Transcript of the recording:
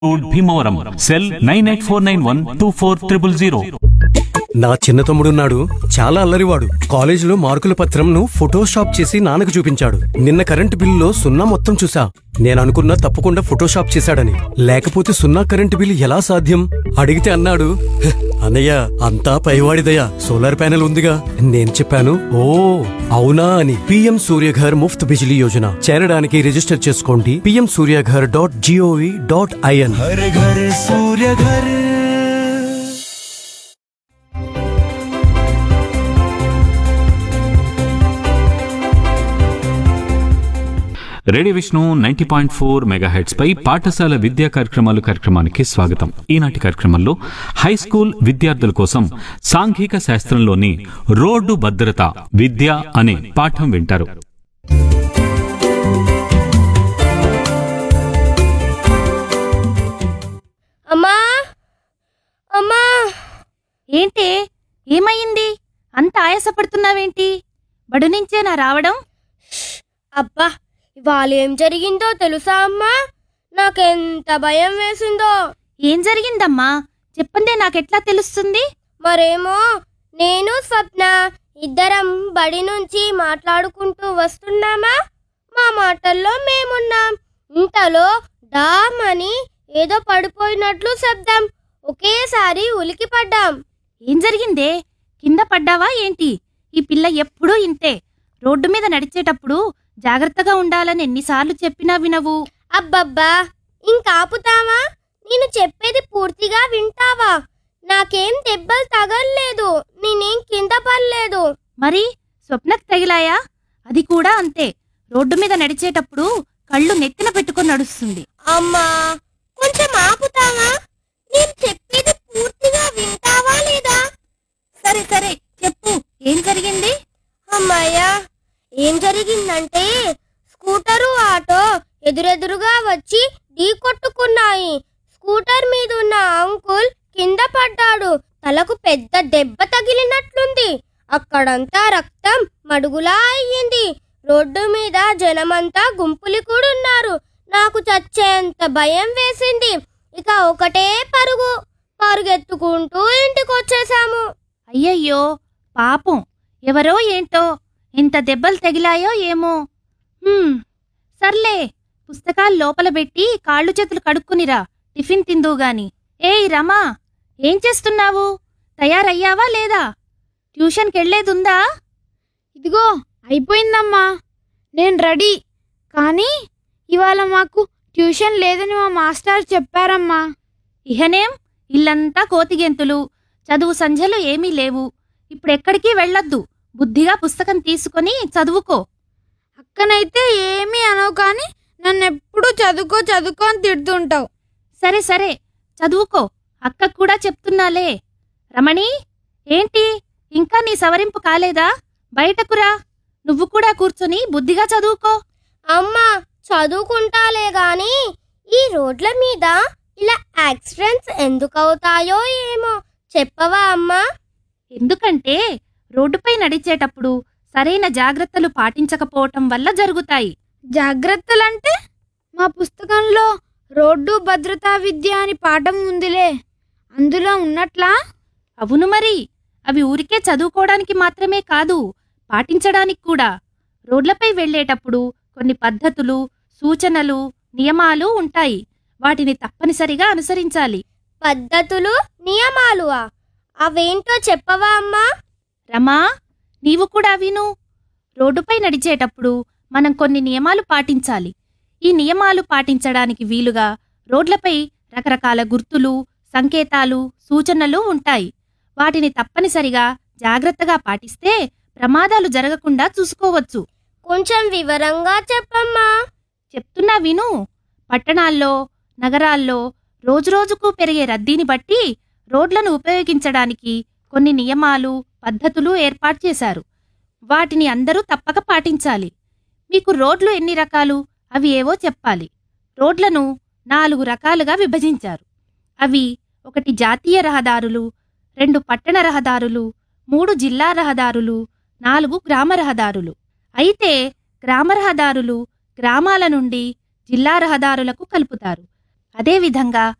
road Bhimavaram cell nine eight four nine one two four triple zero నా చిన్న తమ్ముడున్నాడు చాలా అల్లరివాడు కాలేజీలో మార్కుల పత్రంను ఫోటోషాప్ చేసి నాన్నకు చూపించాడు నిన్న కరెంటు బిల్లులో సున్నా మొత్తం చూసా నేను అనుకున్నా తప్పకుండా ఫోటోషాప్ చేశాడని లేకపోతే సున్నా కరెంటు బిల్లు ఎలా సాధ్యం అడిగితే అన్నాడు "హ్, అన్నయ్య అంతా పైవాడిదయ్యా సోలార్ ప్యానెల్ ఉందిగా నేను చెప్పాను ఓ అవునా అని పిఎం సూర్యఘర్ ముఫ్త్ బిజిలీ యోజన చేరడానికి రిజిస్టర్ చేసుకోండి PM Suryaghar dot G O V dot I N हर घर सूर्य घर radio Vishnu ninety point four megahertz పై పాఠశాల విద్యా కార్యక్రమాలు కార్యక్రమానికి స్వాగతం ఈనాటి కార్యక్రమంలో హై స్కూల్ విద్యార్థుల కోసం సాంఘిక శాస్త్రంలోని రోడ్డు భద్రత విద్య అనే పాఠం వింటారు అమ్మా అమ్మా ఏంటే ఏమయ్యింది అంత ఆయాసపడుతున్నావేంటి బడు నుంచేనా రావడం అబ్బా ఇవాళ ఏం జరిగిందో తెలుసా అమ్మా నాకెంత భయం వేసిందో ఏం జరిగిందమ్మా చెప్పందే నాకెట్లా తెలుస్తుంది మరేమో నేను స్వప్న ఇద్దరం బడి నుంచి మాట్లాడుకుంటూ వస్తున్నామా మా మాటల్లో మేమున్నాం ఇంతలో డామ్ అని ఏదో పడిపోయినట్లు శబ్దం ఒకేసారి ఉలికి పడ్డాం ఏం జరిగిందే కింద పడ్డావా ఏంటి ఈ పిల్ల ఎప్పుడూ ఇంతే రోడ్డు మీద నడిచేటప్పుడు జాగ్రత్తగా ఉండాలని ఎన్నిసార్లు చెప్పినా వినవు అబ్బబ్బా ఇంకాపుతావా నేను చెప్పేది పూర్తిగా వింటావా నాకేం దెబ్బలు తగల్లేదు నేనేం కింద పడలేదు మరి స్వప్నకు తగిలాయా అది కూడా అంతే రోడ్డు మీద నడిచేటప్పుడు కళ్ళు నెత్తిన పెట్టుకొని నడుస్తుంది అమ్మా కొంచెం ఆపుతావా నేను చెప్పేది పూర్తిగా వింటావా లేదా సరే సరే చెప్పు ఏం జరిగింది అమ్మాయ్యా ఏం జరిగిందంటే స్కూటరు ఆటో ఎదురెదురుగా వచ్చి ఢీ కొట్టుకున్నాయి స్కూటర్ మీద ఉన్న అంకుల్ కింద పడ్డాడు తలకు పెద్ద దెబ్బ తగిలినట్లుంది అక్కడంతా రక్తం మడుగులా అయ్యింది రోడ్డు మీద జనమంతా గుంపులు కూడున్నారు నాకు చచ్చేంత భయం వేసింది ఇక ఒకటే పరుగు పరుగెత్తుకుంటూ ఇంటికొచ్చేసాము అయ్యయ్యో పాపం ఎవరో ఏంటో ఇంత దెబ్బలు తగిలాయో ఏమో హ్మ్, సర్లే పుస్తకాలు లోపల పెట్టి కాళ్ళు చేతులు కడుక్కునిరా టిఫిన్ తిందువు గాని ఏయ్ రమా ఏం చేస్తున్నావు తయారయ్యావా లేదా ట్యూషన్కెళ్లేదుందా ఇదిగో అయిపోయిందమ్మా నేను రెడీ కానీ ఇవాళ మాకు ట్యూషన్ లేదని మా మాస్టర్ చెప్పారమ్మా ఇహనేం ఇల్లంతా కోతిగెంతులు చదువు సంధ్యలు ఏమీ లేవు ఇప్పుడెక్కడికి వెళ్ళొద్దు బుద్ధిగా పుస్తకం తీసుకొని చదువుకో అక్కనైతే ఏమీ అనవు కానీ నన్ను ఎప్పుడూ చదువుకో చదువుకో అని తిడుతుంటావు సరే సరే చదువుకో అక్క కూడా చెప్తున్నాలే రమణి ఏంటి ఇంకా నీ సవరింపు కాలేదా బయటకురా నువ్వు కూడా కూర్చొని బుద్ధిగా చదువుకో అమ్మా చదువుకుంటాలే గాని ఈ రోడ్ల మీద ఇలా యాక్సిడెంట్స్ ఎందుకు అవుతాయో ఏమో చెప్పవా అమ్మా ఎందుకంటే రోడ్డుపై నడిచేటప్పుడు సరైన జాగ్రత్తలు పాటించకపోవటం వల్ల జరుగుతాయి జాగ్రత్తలంటే మా పుస్తకంలో రోడ్డు భద్రతా విద్య అని పాఠం ఉందిలే అందులో ఉన్నట్లా అవును మరి అవి ఊరికే చదువుకోవడానికి మాత్రమే కాదు పాటించడానికి కూడా రోడ్లపై వెళ్ళేటప్పుడు కొన్ని పద్ధతులు సూచనలు నియమాలు ఉంటాయి వాటిని తప్పనిసరిగా అనుసరించాలి పద్ధతులు నియమాలు అవేంటో చెప్పవా అమ్మా రమా నీవు కూడా విను రోడ్డుపై నడిచేటప్పుడు మనం కొన్ని నియమాలు పాటించాలి ఈ నియమాలు పాటించడానికి వీలుగా రోడ్లపై రకరకాల గుర్తులు సంకేతాలు సూచనలు ఉంటాయి వాటిని తప్పనిసరిగా జాగ్రత్తగా పాటిస్తే ప్రమాదాలు జరగకుండా చూసుకోవచ్చు కొంచెం వివరంగా చెప్పమ్మా చెప్తున్నా విను పట్టణాల్లో నగరాల్లో రోజురోజుకు పెరిగే రద్దీని బట్టి రోడ్లను ఉపయోగించడానికి కొన్ని నియమాలు పద్ధతులు ఏర్పాటు చేశారు వాటిని అందరూ తప్పక పాటించాలి మీకు రోడ్లు ఎన్ని రకాలు అవి ఏవో చెప్పాలి రోడ్లను నాలుగు రకాలుగా విభజించారు అవి ఒకటి జాతీయ రహదారులు రెండు పట్టణ రహదారులు మూడు జిల్లా రహదారులు నాలుగు గ్రామ రహదారులు అయితే గ్రామ రహదారులు గ్రామాల నుండి జిల్లా రహదారులకు కలుపుతారు అదేవిధంగా